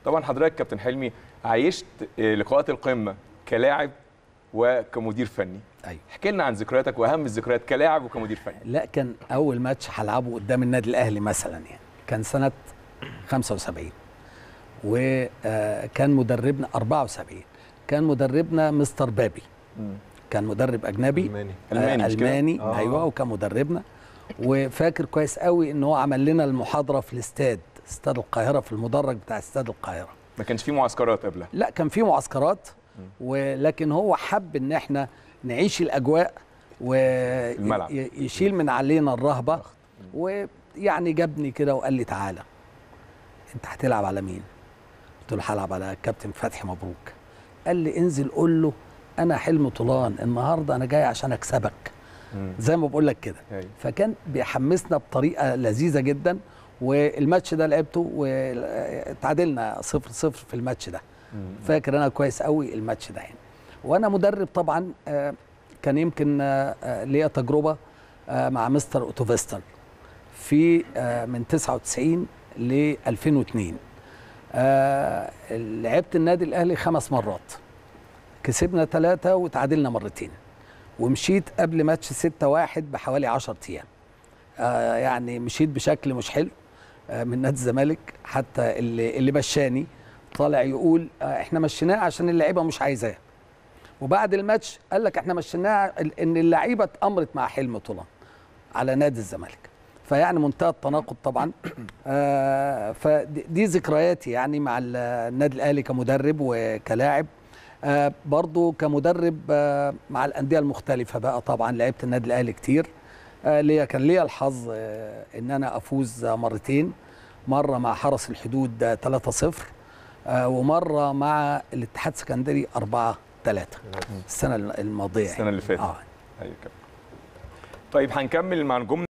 طبعا حضرتك كابتن حلمي عايشت آه، لقاءات القمه كلاعب وكمدير فني ايوه احكي لنا عن ذكرياتك واهم الذكريات كلاعب وكمدير فني لا كان اول ماتش هلعبه قدام النادي الاهلي مثلا يعني كان سنه 75 وكان مدربنا 74 كان مدربنا مستر بابي كان مدرب اجنبي ألماني. ألماني آه مش كده؟ الماني آه. ايوه وكان مدربنا وفاكر كويس قوي ان هو عمل لنا المحاضره في الاستاد استاد القاهره في المدرج بتاع استاد القاهره ما كانش في معسكرات قبلها لا كان في معسكرات ولكن هو حب ان احنا نعيش الاجواء الملعب. ويشيل من علينا الرهبه ويعني جابني كده وقال لي تعالى انت هتلعب على مين قلت له هلعب على كابتن فتحي مبروك قال لي انزل قول له انا حلم طولان النهارده انا جاي عشان اكسبك زي ما بقول لك كده أيوة. فكان بيحمسنا بطريقه لذيذه جدا والماتش ده لعبته وتعادلنا صفر صفر في الماتش ده فاكر انا كويس قوي الماتش ده يعني وانا مدرب طبعا آه، كان يمكن آه، آه، ليا تجربه آه، مع مستر اوتوفيستر في آه، من 99 ل 2002 آه، لعبت النادي الاهلي خمس مرات كسبنا ثلاثه وتعادلنا مرتين ومشيت قبل ماتش 6 1 بحوالي 10 ايام آه يعني مشيت بشكل مش حلو آه من نادي الزمالك حتى اللي اللي مشاني طالع يقول آه احنا مشيناه عشان اللعيبه مش عايزاه وبعد الماتش قال لك احنا مشيناه ال- ان اللعيبه اتامرت مع حلم طولان على نادي الزمالك فيعني منتهى التناقض طبعا آه فدي دي ذكرياتي يعني مع ال- النادي الاهلي كمدرب وكلاعب آه برضو كمدرب آه مع الانديه المختلفه بقى طبعا لعبت النادي الاهلي كتير آه ليا كان ليا الحظ آه ان انا افوز آه مرتين مره مع حرس الحدود آه 3-0 آه ومره مع الاتحاد السكندري 4 3 السنه الماضيه السنه اللي فاتت اه ايوه كده طيب هنكمل مع نجومنا